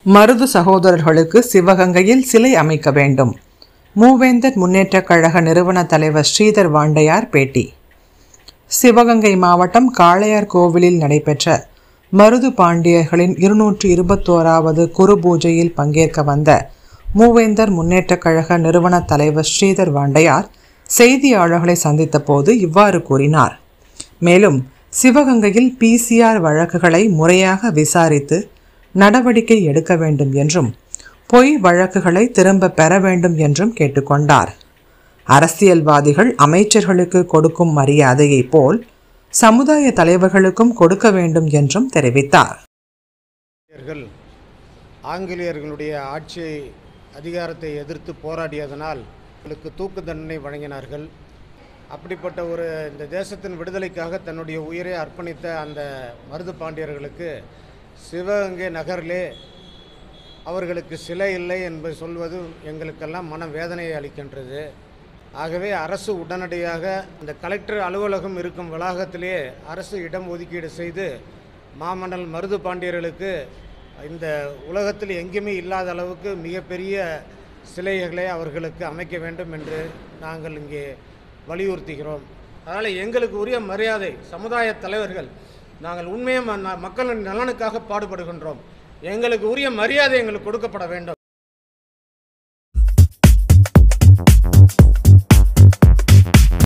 மருது சகோதரர்களுக்கு சிவகங்கையில் சிலை அமைக்க வேண்டும் மூவேந்தர் முன்னேற்றக் கழக நிறுவன தலைவர் ஸ்ரீதர் வாண்டையார் பேட்டி சிவகங்கை மாவட்டம் காளையார் கோவிலில் நடைபெற்ற மருது பாண்டியர்களின் இருநூற்று இருபத்தோராவது குரு பூஜையில் பங்கேற்க வந்த மூவேந்தர் முன்னேற்றக் கழக நிறுவன தலைவர் ஸ்ரீதர் வாண்டையார் செய்தியாளர்களை சந்தித்த போது இவ்வாறு கூறினார் மேலும் சிவகங்கையில் பிசிஆர் வழக்குகளை முறையாக விசாரித்து நடவடிக்கை எடுக்க வேண்டும் என்றும் பொய் வழக்குகளை திரும்ப பெற வேண்டும் என்றும் கேட்டுக்கொண்டார் அரசியல்வாதிகள் அமைச்சர்களுக்கு கொடுக்கும் மரியாதையைப் போல் சமுதாய தலைவர்களுக்கும் கொடுக்க வேண்டும் என்றும் தெரிவித்தார் ஆங்கிலேயர்கள் ஆங்கிலேயர்களுடைய ஆட்சி அதிகாரத்தை எதிர்த்து போராடியதனால் அவர்களுக்கு தூக்கு தண்டனை வழங்கினார்கள் அப்படிப்பட்ட ஒரு இந்த தேசத்தின் விடுதலைக்காக தன்னுடைய உயிரை அர்ப்பணித்த அந்த மருது பாண்டியர்களுக்கு சிவகங்கை நகரிலே அவர்களுக்கு சிலை இல்லை என்பது சொல்வது எங்களுக்கெல்லாம் மன வேதனையை அளிக்கின்றது ஆகவே அரசு உடனடியாக இந்த கலெக்டர் அலுவலகம் இருக்கும் வளாகத்திலே அரசு இடம் ஒதுக்கீடு செய்து மாமன்னல் மருது பாண்டியர்களுக்கு இந்த உலகத்தில் எங்கேயுமே இல்லாத அளவுக்கு மிகப்பெரிய சிலைகளை அவர்களுக்கு அமைக்க வேண்டும் என்று நாங்கள் இங்கே வலியுறுத்துகிறோம் அதனால் எங்களுக்கு உரிய மரியாதை சமுதாய தலைவர்கள் நாங்கள் உண்மையை மக்களின் நலனுக்காக பாடுபடுகின்றோம் எங்களுக்கு உரிய மரியாதை எங்களுக்கு கொடுக்கப்பட வேண்டும்